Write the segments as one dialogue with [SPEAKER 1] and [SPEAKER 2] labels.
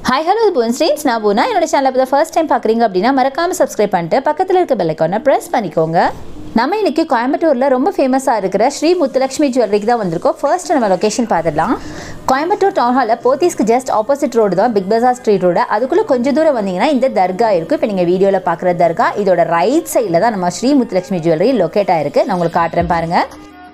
[SPEAKER 1] hi hello புவன்ஸ்ரீன்ஸ் நான் பூனா என்னோட சேனலை இப்போ ஃபர்ஸ்ட் டைம் பார்க்குறீங்க அப்படின்னா மறக்காமல் சப்ஸ்கிரைப் பண்ணிட்டு பக்கத்தில் இருக்க பெல்லைக்கான ப்ரெஸ் பண்ணிக்கோங்க நம்ம இன்னைக்கு கோயம்புத்தூரில் ரொம்ப ஃபேமஸாக இருக்கிற ஸ்ரீ முத்துலட்சுமி ஜுவல்லரிக்கு தான் வந்திருக்கோம் ஃபர்ஸ்ட் நம்ம லொக்கேஷன் பார்த்துடலாம் கோயம்புத்தூர் டவுன் ஹாலில் போத்தீஸ்க்கு ஜஸ்ட் ஆப்போசிட் ரோடு தான் பிக் பஜார் ஸ்ட்ரீட் ரோடு அதுக்குள்ளே கொஞ்சம் தூரம் வந்தீங்கன்னா இந்த தர்கா இருக்கும் இப்போ நீங்கள் வீடியோவில் பார்க்குற தர்கா இதோட ரைட் சைடில் தான் நம்ம ஸ்ரீ முத்துலட்சுமி ஜுவல்லரி லொக்கேட் ஆயிருக்கு நான் உங்களுக்கு காட்டுறேன் பாருங்கள்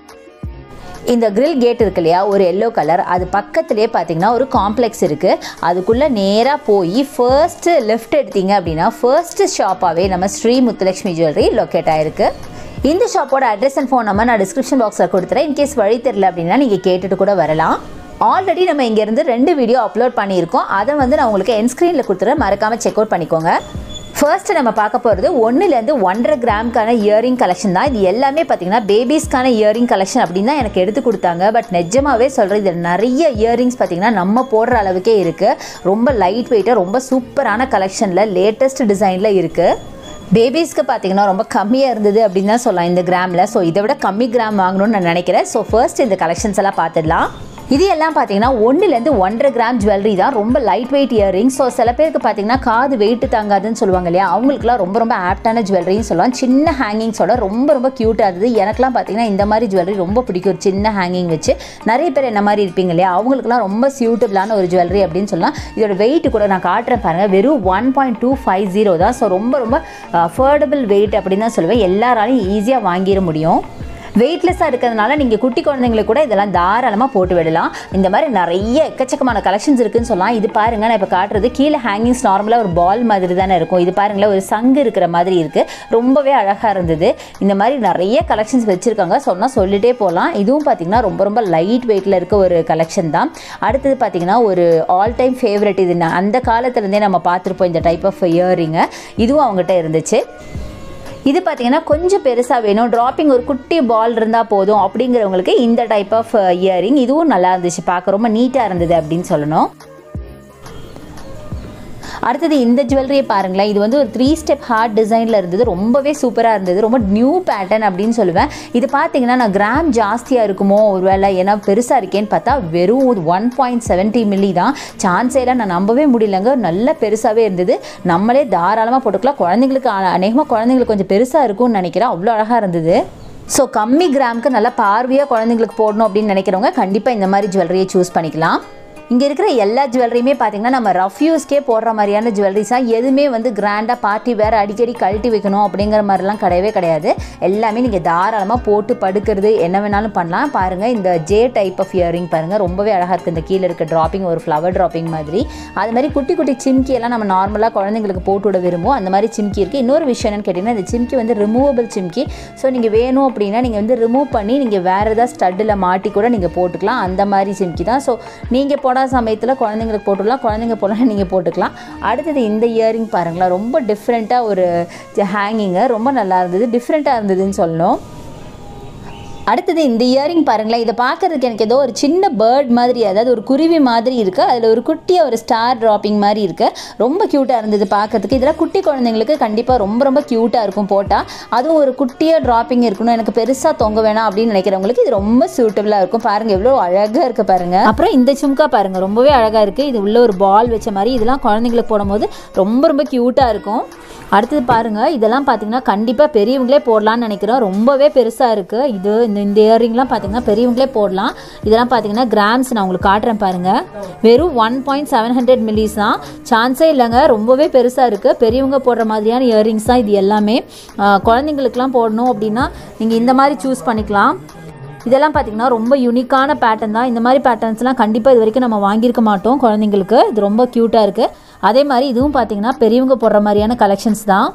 [SPEAKER 1] இந்த grill கேட் இருக்கு இல்லையா ஒரு எல்லோ கலர் அது பக்கத்துலேயே பார்த்தீங்கன்னா ஒரு காம்ப்ளெக்ஸ் இருக்குது அதுக்குள்ளே நேராக போய் ஃபர்ஸ்ட் லெஃப்ட் எடுத்தீங்க அப்படின்னா ஃபர்ஸ்ட் ஷாப்பாகவே நம்ம ஸ்ரீ முத்துலட்சுமி ஜுவல்லரி லொக்கேட் ஆயிருக்கு இந்த ஷாப்போட அட்ரஸ் அண்ட் ஃபோன் நம்பர் நான் டிஸ்கிரிப்ஷன் பாக்ஸில் கொடுத்துறேன் இன்கேஸ் வழி தெரியல அப்படின்னா நீங்கள் கேட்டுட்டு கூட வரலாம் ஆல்ரெடி நம்ம இங்கேருந்து ரெண்டு வீடியோ அப்லோட் பண்ணியிருக்கோம் அதை வந்து நான் உங்களுக்கு என் ஸ்க்ரீனில் கொடுத்துறேன் மறக்காமல் செக் அவுட் பண்ணிக்கோங்க ஃபர்ஸ்ட் நம்ம பார்க்க போகிறது ஒன்றுலேருந்து ஒன்றரை கிராம்க்கான இயரிங் கலெக்ஷன் தான் இது எல்லாமே பார்த்தீங்கன்னா பேபிஸ்க்கான இயரிங் கலெக்ஷன் அப்படின்னு தான் எனக்கு எடுத்து கொடுத்தாங்க பட் நிஜமாவே சொல்கிறேன் இதில் நிறைய இயரிங்ஸ் பார்த்தீங்கன்னா நம்ம போடுற அளவுக்கே இருக்குது ரொம்ப லைட் வெயிட்டாக ரொம்ப சூப்பரான கலெக்ஷனில் லேட்டஸ்ட் டிசைனில் இருக்குது பேபிஸ்க்கு பார்த்தீங்கன்னா ரொம்ப கம்மியாக இருந்தது அப்படின்னு தான் சொல்லலாம் இந்த கிராமில் ஸோ இதை விட கம்மி கிராம் வாங்கணும்னு நான் நினைக்கிறேன் ஸோ ஃபர்ஸ்ட் இந்த கலெக்ஷன்ஸ் எல்லாம் பார்த்துடலாம் இது எல்லாம் பார்த்தீங்கன்னா ஒன்றுலேருந்து ஒன்றரை கிராம் ஜுவல்லரி தான் ரொம்ப லைட் வெயிட் இயரிங் ஸோ சில பேருக்கு பார்த்தீங்கன்னா காது வெயிட் தாங்காதுன்னு சொல்லுவாங்க இல்லையா அவங்களுக்குலாம் ரொம்ப ரொம்ப ஆப்டான ஜுவல்லரின்னு சொல்லலாம் சின்ன ஹேங்கிங்ஸோட ரொம்ப ரொம்ப க்யூட்டாக இருந்தது எனக்குலாம் பார்த்தீங்கன்னா இந்த மாதிரி ஜுவல்லரி ரொம்ப பிடிக்கும் ஒரு சின்ன ஹேங்கிங் வச்சு நிறைய பேர் என்ன மாதிரி இருப்பீங்க இல்லையா அவங்களுக்குலாம் ரொம்ப சியூட்டபிளான ஒரு ஜுவல்லரி அப்படின்னு சொல்லலாம் இதோட வெயிட் கூட நான் காட்டுறேன் பாருங்கள் வெறும் one point two five zero தான் ஸோ ரொம்ப ரொம்ப அஃபோர்டபுள் வெயிட் அப்படின்னு தான் சொல்லுவேன் எல்லாராலையும் ஈஸியாக வாங்கிட முடியும் வெயிட்லெஸ்ஸாக இருக்கிறதுனால நீங்கள் குட்டி குழந்தைங்களுக்கு கூட இதெல்லாம் தாராளமாக போட்டு விடலாம் இந்த மாதிரி நிறைய எக்கச்சக்கமான கலெக்ஷன்ஸ் இருக்குன்னு சொல்லலாம் இது பாருங்க நான் இப்போ காட்டுறது கீழே ஹேங்கிங்ஸ் நார்மலாக ஒரு பால் மாதிரி தானே இருக்கும் இது பாருங்களேன் ஒரு சங்கு இருக்கிற மாதிரி இருக்குது ரொம்பவே அழகாக இருந்தது இந்த மாதிரி நிறைய கலெக்ஷன்ஸ் வச்சுருக்காங்க சொன்னால் சொல்லிட்டே போகலாம் இதுவும் பார்த்தீங்கன்னா ரொம்ப ரொம்ப லைட் வெயிட்டில் இருக்க ஒரு கலெக்ஷன் தான் அடுத்தது பார்த்தீங்கன்னா ஒரு ஆல் டைம் ஃபேவரட் இது நான் அந்த காலத்துலேருந்தே நம்ம பார்த்துருப்போம் இந்த டைப் ஆஃப் இயரிங்கை இதுவும் அவங்ககிட்ட இருந்துச்சு இது பார்த்தீங்கன்னா கொஞ்சம் பெருசாக வேணும் ட்ராப்பிங் ஒரு குட்டி பால் இருந்தால் போதும் அப்படிங்கிறவங்களுக்கு இந்த டைப் ஆஃப் இயரிங் இதுவும் நல்லா இருந்துச்சு பார்க்க ரொம்ப நீட்டாக இருந்தது அப்படின்னு சொல்லணும் அடுத்தது இந்த ஜுவல்லரியை பாருங்களேன் இது வந்து ஒரு த்ரீ ஸ்டெப் ஹார்ட் டிசைனில் இருந்தது ரொம்பவே சூப்பராக இருந்தது ரொம்ப நியூ பேட்டர்ன் அப்படின்னு சொல்லுவேன் இது பார்த்தீங்கன்னா நான் கிராம் ஜாஸ்தியாக இருக்குமோ ஒரு வேளை ஏன்னா பெருசாக இருக்கேன்னு பார்த்தா வெறும் ஒன் பாயிண்ட் செவன்ட்டி மில்லி தான் சான்ஸேலாம் நான் நம்பவே முடியலங்க நல்ல பெருசாகவே இருந்தது நம்மளே தாராளமாக போட்டுக்கலாம் குழந்தைங்களுக்கு அநேகமாக குழந்தைங்களுக்கு கொஞ்சம் பெருசாக இருக்கும்னு நினைக்கிறேன் அவ்வளோ அழகாக இருந்தது ஸோ கம்மி கிராமுக்கு நல்லா பார்வையாக குழந்தைங்களுக்கு போடணும் அப்படின்னு நினைக்கிறவங்க கண்டிப்பாக இந்த மாதிரி ஜுவல்லரியை சூஸ் பண்ணிக்கலாம் இங்கே இருக்கிற எல்லா ஜுவல்லரியுமே பார்த்தீங்கன்னா நம்ம ரஃப் யூஸ்க்கே போடுற மாதிரியான ஜுவல்லரிஸாக எதுவுமே வந்து கிராண்டாக பார்ட்டி வேறு அடிக்கடி கழட்டி வைக்கணும் அப்படிங்கிற மாதிரிலாம் கிடையவே கிடையாது எல்லாமே நீங்கள் தாராளமாக போட்டு படுக்கிறது என்ன வேணாலும் பண்ணலாம் பாருங்கள் இந்த ஜே டைப் ஆஃப் இயரிங் பாருங்கள் ரொம்பவே அழகாக இருக்குது இந்த கீழே இருக்க ட்ராப்பிங் ஒரு ஃப்ளவர் ட்ராப்பிங் மாதிரி அது மாதிரி குட்டி குட்டி சிம்கி எல்லாம் நம்ம நார்மலாக குழந்தைங்களுக்கு போட்டு விட விரும்புவோம் அந்த மாதிரி சிம்கி இருக்குது இன்னொரு விஷயம் என்னன்னு கேட்டிங்கன்னா இந்த சிம்கி வந்து ரிமூவபிள் சிம்கி ஸோ நீங்கள் வேணும் அப்படின்னா நீங்கள் வந்து ரிமூவ் பண்ணி நீங்கள் வேறு ஏதாவது ஸ்டட்டில் மாட்டி கூட நீங்கள் போட்டுக்கலாம் அந்த மாதிரி சிம்கி தான் ஸோ நீங்கள் போடாத சமயத்தில் குழந்தைங்களுக்கு போட்டுக்கலாம் குழந்தைங்க போடலாம் நீங்கள் போட்டுக்கலாம் அடுத்தது இந்த இயரிங் பாருங்களேன் ரொம்ப டிஃப்ரெண்ட்டாக ஒரு ஹேங்கிங்கு ரொம்ப நல்லா இருந்தது டிஃப்ரெண்ட்டாக இருந்ததுன்னு சொல்லணும் அடுத்தது இந்த இயரிங் பாருங்களேன் இதை பார்க்கறதுக்கு எனக்கு ஏதோ ஒரு சின்ன பேர்ட் மாதிரி அதாவது ஒரு குருவி மாதிரி இருக்குது அதில் ஒரு குட்டியாக ஒரு ஸ்டார் ட்ராப்பிங் மாதிரி இருக்குது ரொம்ப க்யூட்டாக இருந்தது பார்க்கறதுக்கு இதெல்லாம் குட்டி குழந்தைங்களுக்கு கண்டிப்பாக ரொம்ப ரொம்ப க்யூட்டாக இருக்கும் போட்டால் அதுவும் ஒரு குட்டியாக ட்ராப்பிங் இருக்கணும் எனக்கு பெருசாக தொங்க வேணாம் அப்படின்னு நினைக்கிறவங்களுக்கு இது ரொம்ப சூட்டபுளாக இருக்கும் பாருங்கள் எவ்வளோ அழகாக இருக்குது பாருங்கள் அப்புறம் இந்த சும்கா பாருங்கள் ரொம்பவே அழகாக இருக்குது இது உள்ள ஒரு பால் வச்ச மாதிரி இதெல்லாம் குழந்தைங்களுக்கு போடும்போது ரொம்ப ரொம்ப க்யூட்டாக இருக்கும் அடுத்தது பாருங்கள் இதெல்லாம் பார்த்தீங்கன்னா கண்டிப்பாக பெரியவங்களே போடலான்னு நினைக்கிறோம் ரொம்பவே பெருசாக இருக்குது இது இந்த இந்த இயரிங்லாம் பார்த்தீங்கன்னா பெரியவங்களே போடலாம் இதெல்லாம் பார்த்தீங்கன்னா கிராம்ஸ் நான் உங்களுக்கு காட்டுறேன் பாருங்கள் வெறும் one point seven hundred millis தான் சான்ஸே இல்லைங்க ரொம்பவே பெருசாக இருக்குது பெரியவங்க போடுற மாதிரியான இயரிங்ஸ் தான் இது எல்லாமே ஆஹ் குழந்தைங்களுக்குலாம் போடணும் அப்படின்னா நீங்கள் இந்த மாதிரி சூஸ் பண்ணிக்கலாம் இதெல்லாம் பார்த்தீங்கன்னா ரொம்ப யூனிக்கான பேட்டர்ன் தான் இந்த மாதிரி பேட்டர்ன்ஸ்லாம் கண்டிப்பாக இது வரைக்கும் நம்ம வாங்கியிருக்க மாட்டோம் குழந்தைங்களுக்கு இது ரொம்ப க்யூட்டாக இருக்குது அதே மாதிரி இதுவும் பார்த்தீங்கன்னா பெரியவங்க போடுற மாதிரியான கலெக்ஷன்ஸ் தான்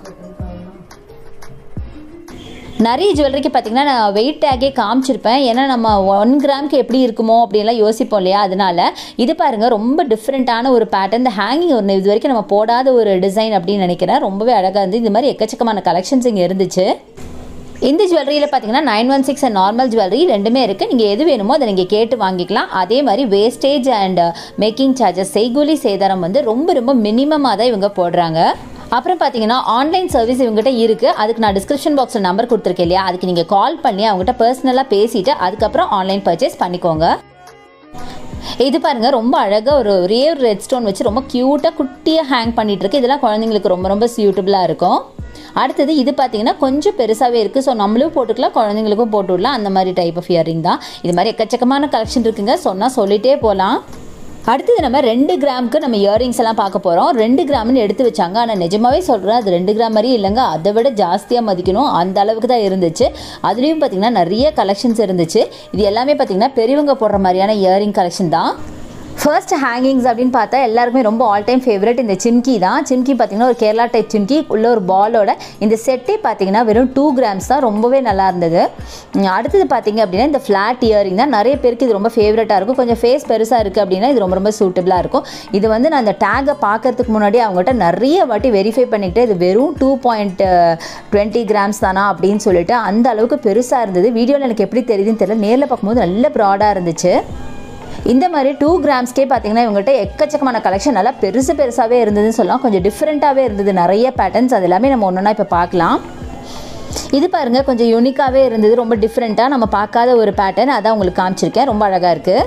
[SPEAKER 1] நிறைய ஜுவல்லரிக்கு பார்த்தீங்கன்னா நான் வெயிட் டேக்கே காமிச்சிருப்பேன் ஏன்னா நம்ம ஒன் கிராம்க்கு எப்படி இருக்குமோ அப்படின்லாம் யோசிப்போம் இல்லையா அதனால இது பாருங்கள் ரொம்ப டிஃப்ரெண்ட்டான ஒரு பேட்டர்ன் இந்த ஹேங்கிங் ஒன்று இது வரைக்கும் நம்ம போடாத ஒரு டிசைன் அப்படின்னு நினைக்கிறேன் ரொம்பவே அழகாக இருந்து இது மாதிரி எக்கச்சக்கமான கலெக்ஷன்ஸ் இங்கே இருந்துச்சு இந்த ஜுவல்லரியில் பார்த்தீங்கன்னா nine one six and normal jewellery ரெண்டுமே இருக்குது நீங்கள் எது வேணுமோ அதை நீங்கள் கேட்டு வாங்கிக்கலாம் அதே மாதிரி வேஸ்டேஜ் அண்ட் மேக்கிங் சார்ஜஸ் செய்கூலி சேதாரம் வந்து ரொம்ப ரொம்ப மினிமமாக தான் இவங்க போடுறாங்க அப்புறம் பார்த்தீங்கன்னா ஆன்லைன் சர்வீஸ் இவங்ககிட்ட இருக்குது அதுக்கு நான் டிஸ்கிரிப்ஷன் பாக்ஸில் நம்பர் கொடுத்துருக்கேன் இல்லையா அதுக்கு நீங்கள் கால் பண்ணி அவங்ககிட்ட பர்சனலாக பேசிட்டு அதுக்கப்புறம் ஆன்லைன் பர்ச்சேஸ் பண்ணிக்கோங்க இது பாருங்க ரொம்ப அழகாக ஒரு ஒரே ஒரு ரெட் ஸ்டோன் வச்சு ரொம்ப க்யூட்டாக குட்டியாக ஹேங் பண்ணிட்டு இருக்கு இதெல்லாம் குழந்தைங்களுக்கு ரொம்ப ரொம்ப சூட்டபுளாக இருக்கும் அடுத்தது இது பார்த்தீங்கன்னா கொஞ்சம் பெருசாகவே இருக்குது ஸோ நம்மளும் போட்டுக்கலாம் குழந்தைங்களுக்கும் போட்டு விடலாம் அந்த மாதிரி டைப் ஆஃப் இயரிங் தான் இது மாதிரி எக்கச்சக்கமான கலெக்ஷன் இருக்குங்க சொன்னால் சொல்லிட்டே போகலாம் அடுத்தது நம்ம ரெண்டு கிராமுக்கு நம்ம இயரிங்ஸ் எல்லாம் பார்க்க போகிறோம் ரெண்டு கிராம்னு எடுத்து வச்சாங்க ஆனால் நிஜமாவே சொல்கிறேன் அது ரெண்டு கிராம் மாதிரி இல்லைங்க அதை விட ஜாஸ்தியாக மதிக்கணும் அந்த அளவுக்கு தான் இருந்துச்சு அதுலேயும் பார்த்தீங்கன்னா நிறைய கலெக்ஷன்ஸ் இருந்துச்சு இது எல்லாமே பார்த்தீங்கன்னா பெரியவங்க போடுற மாதிரியான இயரிங் கலெக்ஷன் தான் ஃபர்ஸ்ட் ஹேங்கிங்ஸ் அப்படின்னு பார்த்தா எல்லாருக்குமே ரொம்ப ஆல் டைம் ஃபேவரட் இந்த சிம்கி தான் சிம்கி பார்த்தீங்கன்னா ஒரு கேரளா டைப் சிம்கி உள்ள ஒரு பாலோட இந்த செட்டே பார்த்தீங்கன்னா வெறும் டூ கிராம்ஸ் தான் ரொம்பவே நல்லா இருந்தது உம், அடுத்தது பார்த்தீங்க அப்படின்னா இந்த ஃப்ளாட் இயரிங் தான் நிறைய பேருக்கு இது ரொம்ப ஃபேவரட்டாக இருக்கும் கொஞ்சம் ஃபேஸ் பெருசாக இருக்குது அப்படின்னா இது ரொம்ப ரொம்ப சூட்டபிளாக இருக்கும் இது வந்து நான் அந்த டேகை பார்க்கறதுக்கு முன்னாடி அவங்ககிட்ட நிறைய வாட்டி வெரிஃபை பண்ணிக்கிட்டு இது வெறும் டூ பாயிண்ட் டுவெண்ட்டி கிராம்ஸ் தானா அப்படின்னு சொல்லிட்டு அந்த அளவுக்கு பெருசாக இருந்தது வீடியோவில் எனக்கு எப்படி தெரியுதுன்னு தெரியல நேரில் பார்க்கும்போது நல்ல ப்ராடாக இருந்துச்சு இந்த மாதிரி டூ கிராம்ஸ்க்கே பார்த்தீங்கன்னா இவங்ககிட்ட எக்கச்சக்கமான கலெக்ஷன் நல்லா பெருசு பெருசாகவே இருந்ததுன்னு சொல்லலாம் கொஞ்சம் டிஃப்ரெண்ட்டாகவே இருந்தது நிறைய பேட்டர்ன்ஸ் அது எல்லாமே நம்ம ஒன்றா இப்போ பார்க்கலாம் இது பாருங்கள் கொஞ்சம் யூனிக்காகவே இருந்தது ரொம்ப டிஃப்ரெண்ட்டாக நம்ம பார்க்காத ஒரு பேட்டர்ன் அதான் உங்களுக்கு காமிச்சிருக்கேன் ரொம்ப அழகாக இருக்குது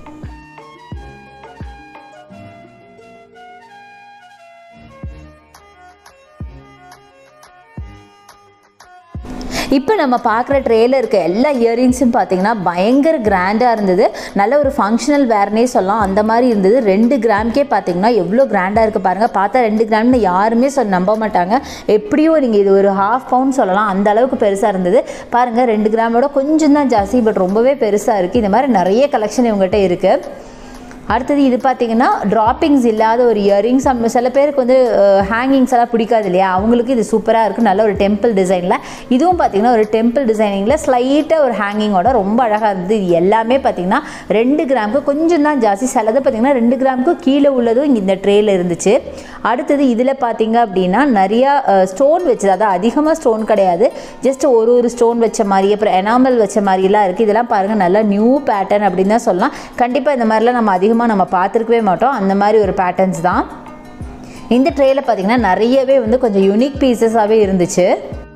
[SPEAKER 1] இப்போ நம்ம பார்க்குற ட்ரேல இருக்க எல்லா இயரிங்ஸும் பார்த்தீங்கன்னா பயங்கர கிராண்டாக இருந்தது நல்ல ஒரு ஃபங்க்ஷனல் வேர்னே சொல்லலாம் அந்த மாதிரி இருந்தது ரெண்டு கிராம்க்கே பார்த்தீங்கன்னா எவ்வளோ கிராண்டாக இருக்குது பாருங்கள் பார்த்தா ரெண்டு கிராம்னு யாருமே சொல்ல நம்ப மாட்டாங்க எப்படியும் நீங்கள் இது ஒரு ஹாஃப் பவுண்ட் சொல்லலாம் அந்த அளவுக்கு பெருசாக இருந்தது பாருங்கள் ரெண்டு கிராமோட கொஞ்சம் தான் ஜாஸ்தி பட் ரொம்பவே பெருசாக இருக்குது இந்த மாதிரி நிறைய கலெக்ஷன் இவங்ககிட்ட இருக்குது அடுத்தது இது பார்த்தீங்கன்னா ட்ராப்பிங்ஸ் இல்லாத ஒரு இயரிங்ஸ் சில பேருக்கு வந்து ஹேங்கிங்ஸ் எல்லாம் பிடிக்காது இல்லையா அவங்களுக்கு இது சூப்பராக இருக்குது நல்ல ஒரு டெம்பிள் டிசைனில் இதுவும் பார்த்தீங்கன்னா ஒரு டெம்பிள் டிசைனிங்கில் ஸ்லைட்டாக ஒரு ஹேங்கிங்கோட ரொம்ப அழகாக இருந்தது இது எல்லாமே பார்த்தீங்கன்னா ரெண்டு கிராமுக்கு கொஞ்சம் தான் ஜாஸ்தி சிலது பார்த்தீங்கன்னா ரெண்டு கிராமுக்கு கீழே உள்ளதும் இங்கே இந்த ட்ரேயில் இருந்துச்சு அடுத்தது இதில் பார்த்தீங்க அப்படின்னா நிறையா ஸ்டோன் வச்சது அதாவது அதிகமாக ஸ்டோன் கிடையாது ஜஸ்ட் ஒரு ஒரு ஸ்டோன் வச்ச மாதிரி அப்புறம் எனாமல் வச்ச மாதிரிலாம் இருக்குது இதெல்லாம் பாருங்கள் நல்லா நியூ பேட்டர்ன் அப்படின்னு தான் சொல்லலாம் கண்டிப்பாக இந்த மாதிரிலாம் நம்ம அதிகமாக நம்ம பார்த்துருக்கவே மாட்டோம் அந்த மாதிரி ஒரு பேட்டர்ன்ஸ் தான் இந்த ட்ரேயில் பார்த்தீங்கன்னா நிறையவே வந்து கொஞ்சம் யூனிக் பீசஸாகவே இருந்துச்சு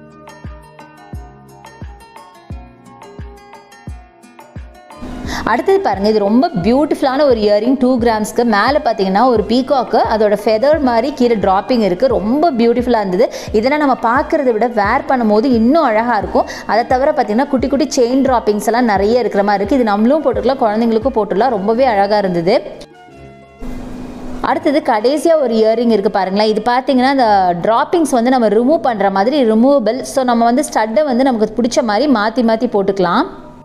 [SPEAKER 1] அடுத்தது பாருங்கள் இது ரொம்ப பியூட்டிஃபுல்லான ஒரு இயரிங் டூ கிராம்ஸ்க்கு மேலே பார்த்தீங்கன்னா ஒரு பீகாக்கு அதோட ஃபெதர் மாதிரி கீழே ட்ராப்பிங் இருக்குது ரொம்ப பியூட்டிஃபுல்லாக இருந்தது இதெல்லாம் நம்ம பார்க்குறத விட வேர் பண்ணும்போது இன்னும் அழகாக இருக்கும் அதை தவிர பார்த்தீங்கன்னா குட்டி குட்டி செயின் ட்ராப்பிங்ஸ் எல்லாம் நிறைய இருக்கிற மாதிரி இருக்குது இது நம்மளும் போட்டுக்கலாம் குழந்தைங்களுக்கும் போட்டுக்கலாம் ரொம்பவே அழகாக இருந்தது அடுத்தது கடைசியாக ஒரு இயரிங் இருக்குது பாருங்களேன் இது பார்த்தீங்கன்னா இந்த ட்ராப்பிங்ஸ் வந்து நம்ம ரிமூவ் பண்ணுற மாதிரி ரிமூவபிள் ஸோ நம்ம வந்து ஸ்டட்டை வந்து நமக்கு பிடிச்ச மாதிரி மாற்றி மாற்றி போட்டுக்கலாம்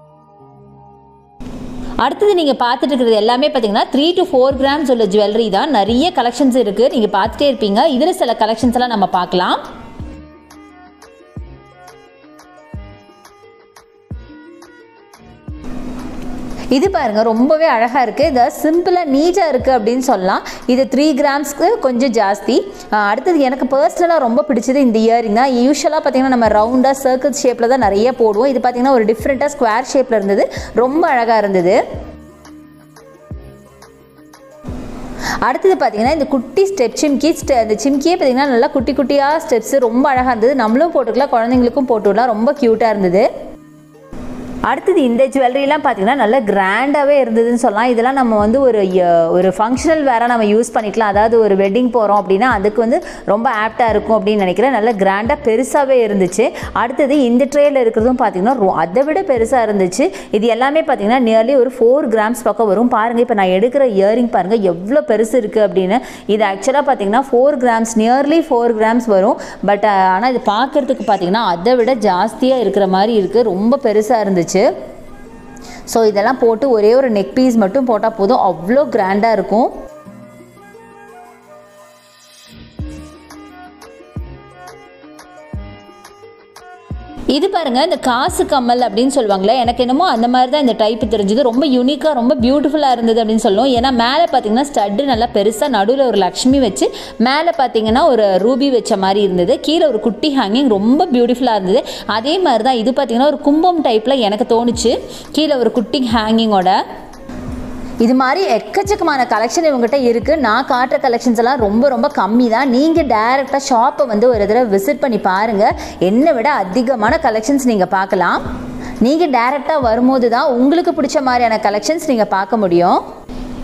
[SPEAKER 1] அடுத்தது நீங்கள் பார்த்துட்டு இருக்கிறது எல்லாமே பார்த்தீங்கன்னா த்ரீ டு ஃபோர் கிராம்ஸ் உள்ள ஜுவல்லரி தான் நிறைய கலெக்ஷன்ஸ் இருக்குது நீங்கள் பார்த்துட்டே இருப்பீங்க இதில் சில கலெக்ஷன்ஸ் எல்லாம் நம்ம பார்க்கலாம் இது பாருங்க ரொம்பவே அழகாக இருக்குது இது சிம்பிளாக நீட்டாக இருக்குது அப்படின்னு சொல்லலாம் இது த்ரீ கிராம்ஸ்க்கு கொஞ்சம் ஜாஸ்தி அஹ் அடுத்தது எனக்கு பர்சனலாக ரொம்ப பிடிச்சது இந்த இயரிங் தான் யூஸ்வலாக பார்த்தீங்கன்னா நம்ம ரவுண்டாக சர்க்கிள் ஷேப்பில் தான் நிறைய போடுவோம் இது பார்த்தீங்கன்னா ஒரு டிஃப்ரெண்ட்டாக ஸ்கொயர் ஷேப்பில் இருந்தது ரொம்ப அழகாக இருந்தது அடுத்தது பார்த்தீங்கன்னா இந்த குட்டி ஸ்டெப் சிம்கி ஸ்டெ அந்த சிம்கியே பார்த்தீங்கன்னா நல்லா குட்டி குட்டியாக ஸ்டெப்ஸ் ரொம்ப அழகாக இருந்தது நம்மளும் போட்டுக்கலாம் குழந்தைங்களுக்கும் போட்டுவிடலாம் ரொம்ப க்யூட்டாக இருந்தது அடுத்தது இந்த ஜுவல்லரிலாம் பார்த்தீங்கன்னா நல்ல கிராண்டாகவே இருந்ததுன்னு சொல்லலாம் இதெல்லாம் நம்ம வந்து ஒரு அஹ், ஒரு ஃபங்க்ஷனல் வேற நம்ம யூஸ் பண்ணிக்கலாம் அதாவது ஒரு வெட்டிங் போகிறோம் அப்படின்னா அதுக்கு வந்து ரொம்ப ஆப்டாக இருக்கும் அப்படின்னு நினைக்கிறேன் நல்ல கிராண்டாக பெருசாகவே இருந்துச்சு அடுத்தது இந்த ட்ரேயில் இருக்கிறதும் பார்த்தீங்கன்னா ரொ- அதை விட பெருசாக இருந்துச்சு இது எல்லாமே பார்த்தீங்கன்னா நியர்லி ஒரு ஃபோர் கிராம்ஸ் பக்கம் வரும் பாருங்கள் இப்போ நான் எடுக்கிற இயரிங் பாருங்கள் எவ்வளோ பெருசு இருக்குது அப்படின்னு இது ஆக்சுவலாக பார்த்தீங்கன்னா four grams nearly four grams வரும் பட் ஆனால் இது பார்க்குறதுக்கு பார்த்தீங்கன்னா அதை விட ஜாஸ்தியாக இருக்கிற மாதிரி இருக்குது ரொம்ப பெருசாக இருந்துச்சு ஸோ இதெல்லாம் போட்டு ஒரே ஒரு நெக் பீஸ் மட்டும் போட்டால் போதும் அவ்வளோ கிராண்டாக இருக்கும் இது பாருங்க இந்த காசு கம்மல் அப்படின்னு சொல்லுவாங்களே எனக்கு என்னமோ அந்த மாதிரி தான் இந்த டைப் தெரிஞ்சது ரொம்ப யூனிக்காக ரொம்ப பியூட்டிஃபுல்லாக இருந்தது அப்படின்னு சொல்லுவோம் ஏன்னா மேலே பார்த்தீங்கன்னா ஸ்டட்டு நல்லா பெருசாக நடுவில் ஒரு லக்ஷ்மி வச்சு மேலே பார்த்தீங்கன்னா ஒரு ரூபி வச்ச மாதிரி இருந்தது கீழே ஒரு குட்டி ஹேங்கிங் ரொம்ப பியூட்டிஃபுல்லாக இருந்தது அதே மாதிரி தான் இது பார்த்தீங்கன்னா ஒரு கும்பம் டைப்பில் எனக்கு தோணுச்சு கீழே ஒரு குட்டி ஹேங்கிங்கோட இது மாதிரி எக்கச்சக்கமான கலெக்ஷன் இவங்ககிட்ட இருக்குது நான் காட்டுற கலெக்ஷன்ஸ் எல்லாம் ரொம்ப ரொம்ப கம்மி தான் நீங்கள் டேரெக்டாக ஷாப்பை வந்து ஒரு தடவை விசிட் பண்ணி பாருங்கள் என்னை விட அதிகமான கலெக்ஷன்ஸ் நீங்கள் பார்க்கலாம் நீங்கள் டேரெக்டாக வரும்போது தான் உங்களுக்கு பிடிச்ச மாதிரியான கலெக்ஷன்ஸ் நீங்கள் பார்க்க முடியும்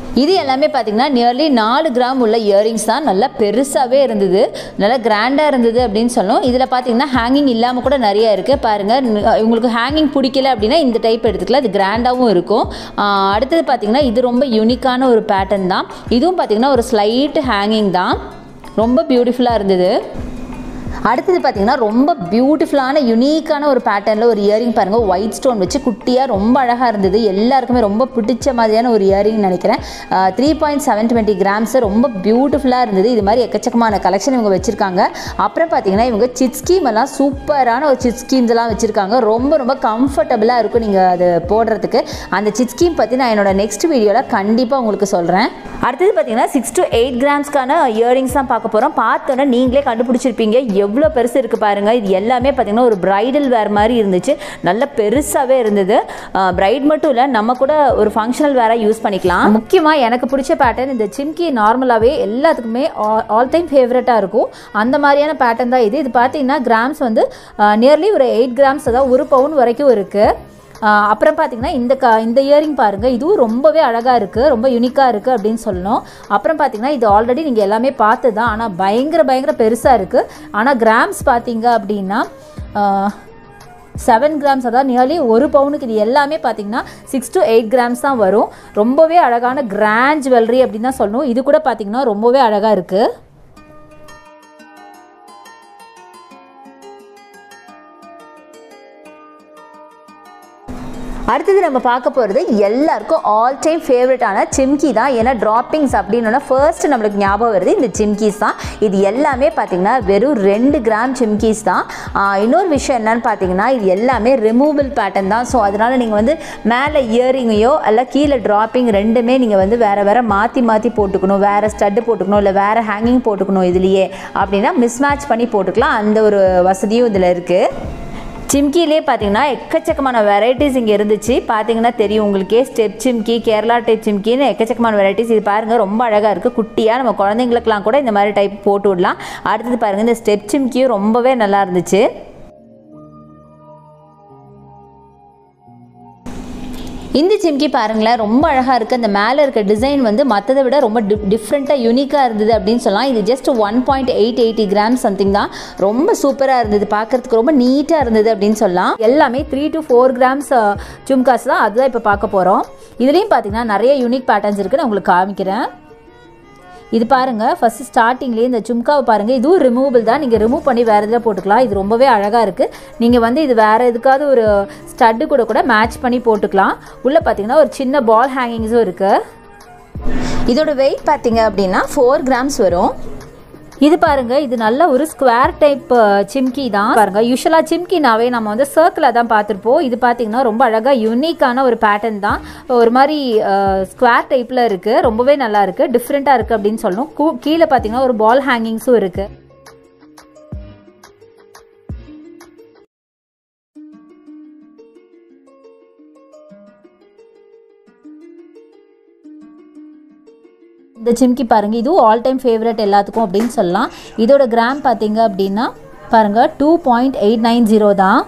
[SPEAKER 1] இது எல்லாமே பார்த்தீங்கன்னா நியர்லி நாலு கிராம் உள்ள இயரிங்ஸ் தான் நல்லா பெருசாகவே இருந்தது நல்லா கிராண்டாக இருந்தது அப்படின்னு சொல்லணும் இதில் பார்த்தீங்கன்னா ஹேங்கிங் இல்லாமல் கூட நிறைய இருக்குது பாருங்கள் உங்களுக்கு ஹேங்கிங் பிடிக்கல அப்படின்னா இந்த டைப் எடுத்துக்கலாம் இது கிராண்டாகவும் இருக்கும் ஆஹ் அடுத்தது பார்த்தீங்கன்னா இது ரொம்ப யூனிக்கான ஒரு பேட்டர்ன் தான் இதுவும் பார்த்தீங்கன்னா ஒரு ஸ்லைட் ஹேங்கிங் தான் ரொம்ப பியூட்டிஃபுல்லாக இருந்தது அடுத்தது பார்த்தீங்கன்னா ரொம்ப பியூட்டிஃபுல்லான யுனிக்கான ஒரு பேட்டர்னில் ஒரு இயரிங் பாருங்கள் ஒயிட் ஸ்டோன் வச்சு குட்டியாக ரொம்ப அழகாக இருந்தது எல்லாருக்குமே ரொம்ப பிடிச்ச மாதிரியான ஒரு இயரிங் நினைக்கிறேன் three point seven twenty grams ரொம்ப பியூட்டிஃபுல்லாக இருந்தது இது மாதிரி எக்கச்சக்கமான கலெக்ஷன் இவங்க வச்சுருக்காங்க அப்புறம் பார்த்தீங்கன்னா இவங்க சிட் ஸ்கீம் எல்லாம் சூப்பரான ஒரு சிட் ஸ்கீம்ஸ் எல்லாம் வச்சுருக்காங்க ரொம்ப ரொம்ப கம்ஃபர்டபுளாக இருக்கும் நீங்கள் அது போடுறதுக்கு அந்த சிட் ஸ்கீம் பற்றி நான் என்னோட நெக்ஸ்ட் வீடியோவில் கண்டிப்பாக உங்களுக்கு சொல்கிறேன் அடுத்தது பார்த்தீங்கன்னா சிக்ஸ் டு எயிட் கிராம்ஸ்க்கான இயரிங்ஸ் தான் பார்க்க போகிறோம் பார்த்தோன்னே நீங்களே கண்டுபிடிச்சிருப்பீங்க எவ்வளோ பெருசு இருக்குது பாருங்கள் இது எல்லாமே பார்த்தீங்கன்னா ஒரு பிரைடல் வேர் மாதிரி இருந்துச்சு நல்ல பெருசாகவே இருந்தது பிரைட் மட்டும் இல்லை நம்ம கூட ஒரு ஃபங்க்ஷனல் வேராக யூஸ் பண்ணிக்கலாம் முக்கியமாக எனக்கு பிடிச்ச பேட்டர்ன் இந்த சிம்கி நார்மலாகவே எல்லாத்துக்குமே ஆல் டைம் ஃபேவரட்டாக இருக்கும் அந்த மாதிரியான பேட்டர்ன் தான் இது இது பார்த்தீங்கன்னா கிராம்ஸ் வந்து நியர்லி ஒரு எயிட் கிராம்ஸ் அதாவது ஒரு பவுன் வரைக்கும் இருக்குது ஆஹ் அப்புறம் பார்த்தீங்கன்னா இந்த க இந்த இயரிங் பாருங்கள் இதுவும் ரொம்பவே அழகாக இருக்குது ரொம்ப யூனிக்காக இருக்குது அப்படின்னு சொல்லணும் அப்புறம் பார்த்தீங்கன்னா இது ஆல்ரெடி நீங்கள் எல்லாமே பார்த்து தான் ஆனால் பயங்கர பயங்கர பெருசாக இருக்குது ஆனால் கிராம்ஸ் பார்த்தீங்க அப்படின்னா செவன் கிராம்ஸ் அதாவது நியர்லி ஒரு பவுனுக்கு இது எல்லாமே பார்த்தீங்கன்னா சிக்ஸ் டு எயிட் கிராம்ஸ் தான் வரும் ரொம்பவே அழகான கிராண்ட் ஜுவல்லரி அப்படின்னு தான் சொல்லணும் இது கூட பார்த்தீங்கன்னா ரொம்பவே அழகாக இருக்குது அடுத்தது நம்ம பார்க்க போகிறது எல்லாருக்கும் ஆல் டைம் ஃபேவரட்டான சிம்கி தான் ஏன்னா ட்ராப்பிங்ஸ் அப்படின்னா ஃபர்ஸ்ட் நம்மளுக்கு ஞாபகம் வருது இந்த சிம்கீஸ் தான் இது எல்லாமே பார்த்தீங்கன்னா வெறும் ரெண்டு கிராம் சிம்கீஸ் தான் ஆஹ் இன்னொரு விஷயம் என்னன்னு பார்த்தீங்கன்னா இது எல்லாமே ரிமூவபிள் பேட்டர்ன் தான் ஸோ அதனால் நீங்கள் வந்து மேலே இயரிங்கையோ அல்ல கீழே ட்ராப்பிங் ரெண்டுமே நீங்கள் வந்து வேறு வேறு மாற்றி மாற்றி போட்டுக்கணும் வேறு ஸ்டட்டு போட்டுக்கணும் இல்லை வேறு ஹேங்கிங் போட்டுக்கணும் இதுலேயே அப்படின்னா மிஸ்மேட்ச் பண்ணி போட்டுக்கலாம் அந்த ஒரு வசதியும் இதில் இருக்குது சிம்கிலே பார்த்தீங்கன்னா எக்கச்சக்கமான வெரைட்டிஸ் இங்கே இருந்துச்சு பார்த்தீங்கன்னா தெரியும் உங்களுக்கே ஸ்டெப் சிம்கி கேரளா டைப் சிம்கின்னு எக்கச்சக்கமான வெரைட்டிஸ் இது பாருங்கள் ரொம்ப அழகாக இருக்குது குட்டியாக நம்ம குழந்தைங்களுக்குலாம் கூட இந்த மாதிரி டைப் போட்டு விடலாம் அடுத்தது பாருங்கள் இந்த ஸ்டெப் சிம்கியும் ரொம்பவே நல்லா இருந்துச்சு இந்த சிம்கி பாருங்களேன் ரொம்ப அழகாக இருக்குது அந்த மேலே இருக்க டிசைன் வந்து மற்றதை விட ரொம்ப டி டிஃப்ரெண்ட்டாக யூனிக்காக இருந்தது அப்படின்னு சொல்லலாம் இது just one point eight eighty gram something தான் ரொம்ப சூப்பராக இருந்தது பார்க்குறதுக்கு ரொம்ப நீட்டாக இருந்தது அப்படின்னு சொல்லலாம் எல்லாமே த்ரீ டு ஃபோர் கிராம்ஸ் சும்காஸ் தான் அதுதான் இப்போ பார்க்க போகிறோம் இதுலேயும் பார்த்தீங்கன்னா நிறைய யூனிக் பேட்டர்ன்ஸ் இருக்குது நான் உங்களுக்கு காமிக்கிறேன் இது பாருங்க ஃபர்ஸ்ட் ஸ்டார்டிங்லேயே இந்த சும்காவை பாருங்க இதுவும் ரிமூவபிள் தான் நீங்கள் ரிமூவ் பண்ணி வேறு இதில் போட்டுக்கலாம் இது ரொம்பவே அழகாக இருக்குது நீங்கள் வந்து இது வேறு எதுக்காவது ஒரு ஸ்டட்டு கூட கூட மேட்ச் பண்ணி போட்டுக்கலாம் உள்ளே பார்த்தீங்கன்னா ஒரு சின்ன பால் ஹேங்கிங்ஸும் இருக்குது இதோட வெயிட் பார்த்தீங்க அப்படின்னா ஃபோர் கிராம்ஸ் வரும் இது பாருங்க இது நல்ல ஒரு ஸ்கொயர் டைப் சிம்கி தான் பாருங்க யூஸ்வலாக சிம்கினாவே நம்ம வந்து சர்க்கிளாக தான் பார்த்துருப்போம் இது பார்த்தீங்கன்னா ரொம்ப அழகாக யூனிக்கான ஒரு பேட்டர்ன் தான் ஒரு மாதிரி ஸ்கொயர் டைப்பில் இருக்குது ரொம்பவே நல்லா இருக்குது டிஃப்ரெண்ட்டாக இருக்குது அப்படின்னு சொல்லணும் கூ- கீழே பார்த்தீங்கன்னா ஒரு பால் ஹேங்கிங்ஸும் இருக்குது இந்த சிம்கி பாருங்க இதுவும் ஆல் டைம் ஃபேவரட் எல்லாத்துக்கும் அப்படின்னு சொல்லலாம் இதோட கிராம் பார்த்தீங்க அப்படின்னா பாருங்க two point eight nine zero தான்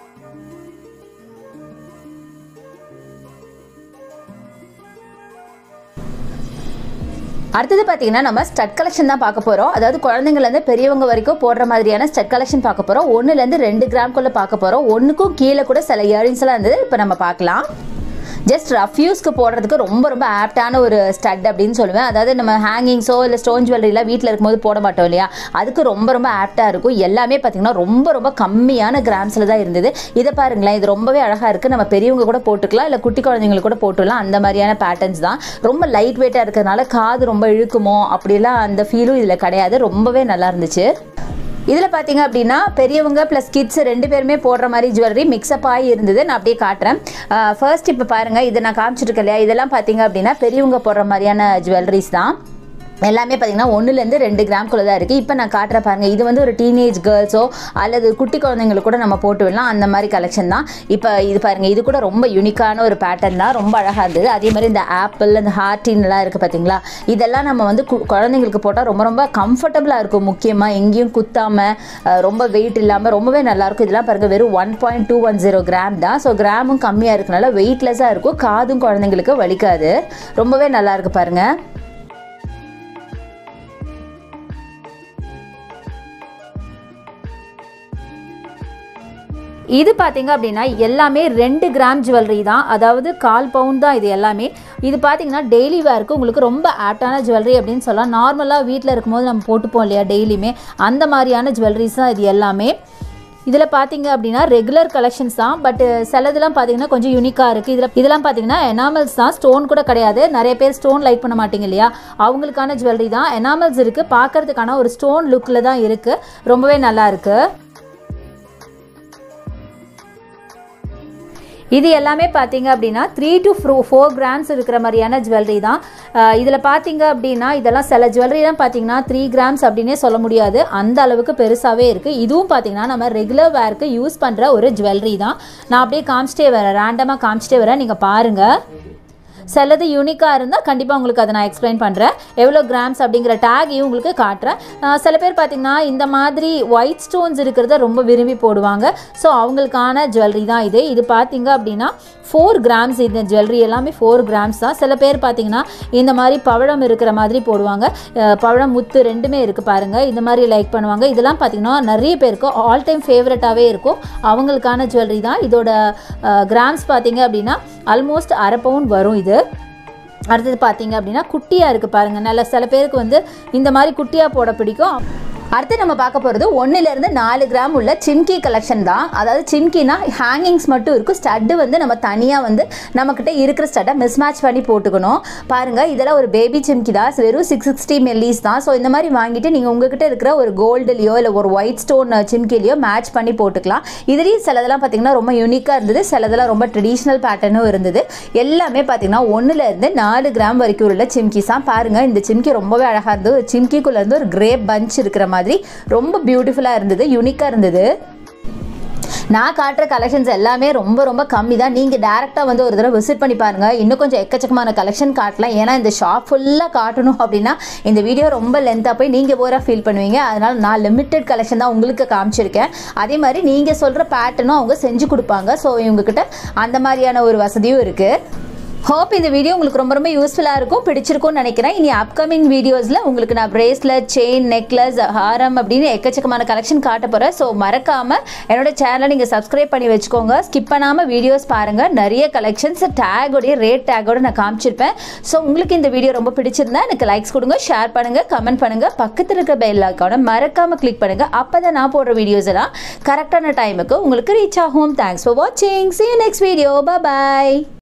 [SPEAKER 1] அடுத்தது பார்த்தீங்கன்னா நம்ம ஸ்டட் கலெக்ஷன் தான் பார்க்க போகிறோம் அதாவது குழந்தைங்கலேருந்து பெரியவங்க வரைக்கும் போடுற மாதிரியான ஸ்டட் கலெக்ஷன் பார்க்க போகிறோம் ஒன்றுலேருந்து ரெண்டு கிராம்குள்ளே பார்க்க போகிறோம் ஒன்றுக்கும் கீழே கூட சில இயரிங்ஸ் எல்லாம் இருந்தது இப்போ நம்ம பார்க்கலாம் ஜஸ்ட் ரஃப் யூஸ்க்கு போடுறதுக்கு ரொம்ப ரொம்ப ஆப்டான ஒரு ஸ்டட் அப்படின்னு சொல்லுவேன் அதாவது நம்ம ஹேங்கிங்ஸோ இல்லை ஸ்டோன் ஜுவல்லரிலாம் வீட்டில் இருக்கும்போது போட மாட்டோம் இல்லையா அதுக்கு ரொம்ப ரொம்ப ஆப்டாக இருக்கும் எல்லாமே பார்த்தீங்கன்னா ரொம்ப ரொம்ப கம்மியான கிராம்ஸில் தான் இருந்தது இதை பாருங்களேன் இது ரொம்பவே அழகாக இருக்குது நம்ம பெரியவங்க கூட போட்டுக்கலாம் இல்லை குட்டி குழந்தைங்களுக்கு கூட போட்டுடலாம் அந்த மாதிரியான பேட்டர்ன்ஸ் தான் ரொம்ப லைட் வெயிட்டாக இருக்கிறதுனால காது ரொம்ப இழுக்குமோ அப்படிலாம் அந்த ஃபீலும் இதில் கிடையாது ரொம்பவே நல்லா இருந்துச்சு இதில் பார்த்தீங்க அப்படின்னா பெரியவங்க ப்ளஸ் கிட்ஸ் ரெண்டு பேருமே போடுற மாதிரி ஜுவல்லரி மிக்ஸ்அப் ஆகி இருந்தது நான் அப்படியே காட்டுறேன் ஃபர்ஸ்ட் இப்போ பாருங்கள் இதை நான் காமிச்சிருக்கேன் இல்லையா இதெல்லாம் பார்த்தீங்க அப்படின்னா பெரியவங்க போடுற மாதிரியான ஜுவல்லரிஸ் தான் எல்லாமே பார்த்தீங்கன்னா ஒன்றுலேருந்து ரெண்டு கிராம்குள்ளே தான் இருக்குது இப்போ நான் காட்டுற பாருங்க இது வந்து ஒரு டீனேஜ் கேர்ள்ஸோ அல்லது குட்டி குழந்தைங்களுக்கு கூட நம்ம போட்டு விடலாம் அந்த மாதிரி கலெக்ஷன் தான் இப்போ இது பாருங்க இது கூட ரொம்ப யூனிக்கான ஒரு பேட்டர்ன் தான் ரொம்ப அழகாக இருந்தது அதே மாதிரி இந்த ஆப்பிள் அந்த ஹார்டின்லாம் இருக்குது பார்த்தீங்களா இதெல்லாம் நம்ம வந்து கு- குழந்தைங்களுக்கு போட்டால் ரொம்ப ரொம்ப கம்ஃபர்டபுளாக இருக்கும் முக்கியமாக எங்கேயும் குத்தாமல் ரொம்ப வெயிட் இல்லாமல் ரொம்பவே நல்லாயிருக்கும் இதெல்லாம் பாருங்க வெறும் one point two one zero gram தான் ஸோ கிராமும் கம்மியாக இருக்கனால வெயிட்லெஸ்ஸாக இருக்கும் காதும் குழந்தைங்களுக்கு வலிக்காது ரொம்பவே நல்லா இருக்கு பாருங்கள் இது பார்த்தீங்க அப்படின்னா எல்லாமே ரெண்டு கிராம் ஜுவல்லரி தான் அதாவது கால் பவுண்ட் தான் இது எல்லாமே இது பார்த்தீங்கன்னா டெய்லி வேருக்கு உங்களுக்கு ரொம்ப ஆப்டான ஜுவல்லரி அப்படின்னு சொல்லலாம் நார்மலாக வீட்டில் இருக்கும்போது நம்ம போட்டுப்போம் இல்லையா டெய்லியுமே அந்த மாதிரியான ஜுவல்லரிஸ் தான் இது எல்லாமே இதில் பார்த்தீங்க அப்படின்னா ரெகுலர் கலெக்ஷன்ஸ் தான் பட் சிலதெல்லாம் பார்த்தீங்கன்னா கொஞ்சம் யூனிக்காக இருக்குது இதில் இதெல்லாம் பார்த்தீங்கன்னா எனாமல்ஸ் தான் ஸ்டோன் கூட கிடையாது நிறைய பேர் ஸ்டோன் லைக் பண்ண மாட்டீங்க இல்லையா அவங்களுக்கான ஜுவல்லரி தான் எனாமல்ஸ் இருக்குது பார்க்கறதுக்கான ஒரு ஸ்டோன் லுக்கில் தான் இருக்குது ரொம்பவே நல்லா இருக்குது இது எல்லாமே பார்த்தீங்க அப்படின்னா த்ரீ டு ஃபோர் கிராம்ஸ் இருக்கிற மாதிரியான ஜுவல்லரி தான் இதில் பார்த்தீங்க அப்படின்னா இதெல்லாம் சில ஜுவல்லரிலாம் பார்த்தீங்கன்னா த்ரீ கிராம்ஸ் அப்படின்னே சொல்ல முடியாது அந்த அளவுக்கு பெருசாகவே இருக்குது இதுவும் பார்த்தீங்கன்னா நம்ம ரெகுலர் வேர்க்கு யூஸ் பண்ணுற ஒரு ஜுவல்லரி தான் நான் அப்படியே காமிச்சிட்டே வரேன் ரேண்டமாக காமிச்சிட்டே வரேன் நீங்கள் பாருங்கள் சிலது யூனிக்காக இருந்தால் கண்டிப்பாக உங்களுக்கு அதை நான் எக்ஸ்பிளைன் பண்ணுறேன் எவ்வளோ கிராம்ஸ் அப்படிங்கிற டேகையும் உங்களுக்கு காட்டுறேன் ஆஹ் சில பேர் பார்த்தீங்கன்னா இந்த மாதிரி ஒயிட் ஸ்டோன்ஸ் இருக்கிறத ரொம்ப விரும்பி போடுவாங்க ஸோ அவங்களுக்கான ஜுவல்லரி தான் இது இது பார்த்தீங்க அப்படின்னா ஃபோர் கிராம்ஸ் இந்த ஜுவல்லரி எல்லாமே ஃபோர் கிராம்ஸ் தான் சில பேர் பார்த்தீங்கன்னா இந்த மாதிரி பவழம் இருக்கிற மாதிரி போடுவாங்க ஆஹ் பவழம் முத்து ரெண்டுமே இருக்குது பாருங்கள் இந்த மாதிரி லைக் பண்ணுவாங்க இதெல்லாம் பார்த்தீங்கன்னா நிறைய பேருக்கு ஆல் டைம் ஃபேவரட்டாகவே இருக்கும் அவங்களுக்கான ஜுவல்லரி தான் இதோட கிராம்ஸ் பார்த்தீங்க அப்படின்னா ஆல்மோஸ்ட் அரை பவுன் வரும் இது அடுத்தது பார்த்தீங்க அப்படின்னா குட்டியாக இருக்குது பாருங்கள் நல்ல சில பேருக்கு வந்து இந்த மாதிரி குட்டியாக போட பிடிக்கும் அடுத்து நம்ம பார்க்க போகிறது ஒன்றுலேருந்து நாலு கிராம் உள்ள சிம்கி கலெக்ஷன் தான் அதாவது சிம்கினா ஹேங்கிங்ஸ் மட்டும் இருக்கும் ஸ்டட்டு வந்து நம்ம தனியாக வந்து நம்மக்கிட்ட இருக்கிற ஸ்டட்டை மிஸ்மேட்ச் பண்ணி போட்டுக்கணும் பாருங்கள் இதெல்லாம் ஒரு பேபி சிம்கி தான் வெறும் சிக்ஸ் சிக்ஸ்டி மெல்லிஸ் தான் ஸோ இந்த மாதிரி வாங்கிட்டு நீங்கள் உங்ககிட்ட இருக்கிற ஒரு கோல்டுலேயோ இல்லை ஒரு ஒயிட் ஸ்டோன் சிம்கிலையோ மேட்ச் பண்ணி போட்டுக்கலாம் இதுலேயும் சிலதெல்லாம் பார்த்தீங்கன்னா ரொம்ப யூனிக்காக இருந்தது சிலதெல்லாம் ரொம்ப ட்ரெடிஷ்னல் பேட்டர்னும் இருந்தது எல்லாமே பார்த்தீங்கன்னா ஒன்றுலேருந்து நாலு கிராம் வரைக்கும் உள்ள சிம்கிஸ் தான் பாருங்கள் இந்த சிம்கி ரொம்பவே அழகாக இருந்தது ஒரு சிம்கிக்குள்ளேருந்து ஒரு கிரே பஞ்ச் இருக்கிற மாதிரி ரொம்ப பியூட்டிஃபுல்லாக இருந்தது யூனிக்காக இருந்தது நான் காட்டுற கலெக்ஷன்ஸ் எல்லாமே ரொம்ப ரொம்ப கம்மி தான் நீங்கள் டேரெக்டாக வந்து ஒரு தடவை விசிட் பண்ணி பாருங்கள் இன்னும் கொஞ்சம் எக்கச்சக்கமான கலெக்ஷன் காட்டலாம் ஏன்னா இந்த ஷாப் ஃபுல்லாக காட்டணும் அப்படின்னா இந்த வீடியோ ரொம்ப லென்த்தாக போய் நீங்கள் போராக ஃபீல் பண்ணுவீங்க அதனால் நான் லிமிட்டெட் கலெக்ஷன் தான் உங்களுக்கு காமிச்சிருக்கேன் அதே மாதிரி நீங்கள் சொல்கிற பேட்டர்னும் அவங்க செஞ்சு கொடுப்பாங்க ஸோ இவங்கக்கிட்ட அந்த மாதிரியான ஒரு வசதியும் இருக்குது ஹோப் இந்த வீடியோ உங்களுக்கு ரொம்ப ரொம்ப யூஸ்ஃபுல்லாக இருக்கும் பிடிச்சிருக்கும்னு நினைக்கிறேன் இனி அப்கமிங் வீடியோஸில் உங்களுக்கு நான் பிரேஸ்லெட் செயின் நெக்லஸ் ஹாரம் அப்படின்னு எக்கச்சக்கமான கலெக்ஷன் காட்ட போகிறேன் ஸோ மறக்காமல் என்னோட சேனலை நீங்கள் சப்ஸ்கிரைப் பண்ணி வச்சுக்கோங்க ஸ்கிப் பண்ணாமல் வீடியோஸ் பாருங்கள் நிறைய கலெக்ஷன்ஸ் டேகோடைய ரேட் டேகோட நான் காமிச்சிருப்பேன் ஸோ உங்களுக்கு இந்த வீடியோ ரொம்ப பிடிச்சிருந்தா எனக்கு லைக்ஸ் கொடுங்க ஷேர் பண்ணுங்கள் கமெண்ட் பண்ணுங்கள் பக்கத்தில் இருக்க பெல் ஐக்கானை மறக்காமல் கிளிக் பண்ணுங்கள் அப்போ தான் நான் போடுற வீடியோஸ் எல்லாம் கரெக்டான டைமுக்கு உங்களுக்கு ரீச் ஆகும் தேங்க்ஸ் ஃபார் வாட்சிங் see you next video bye bye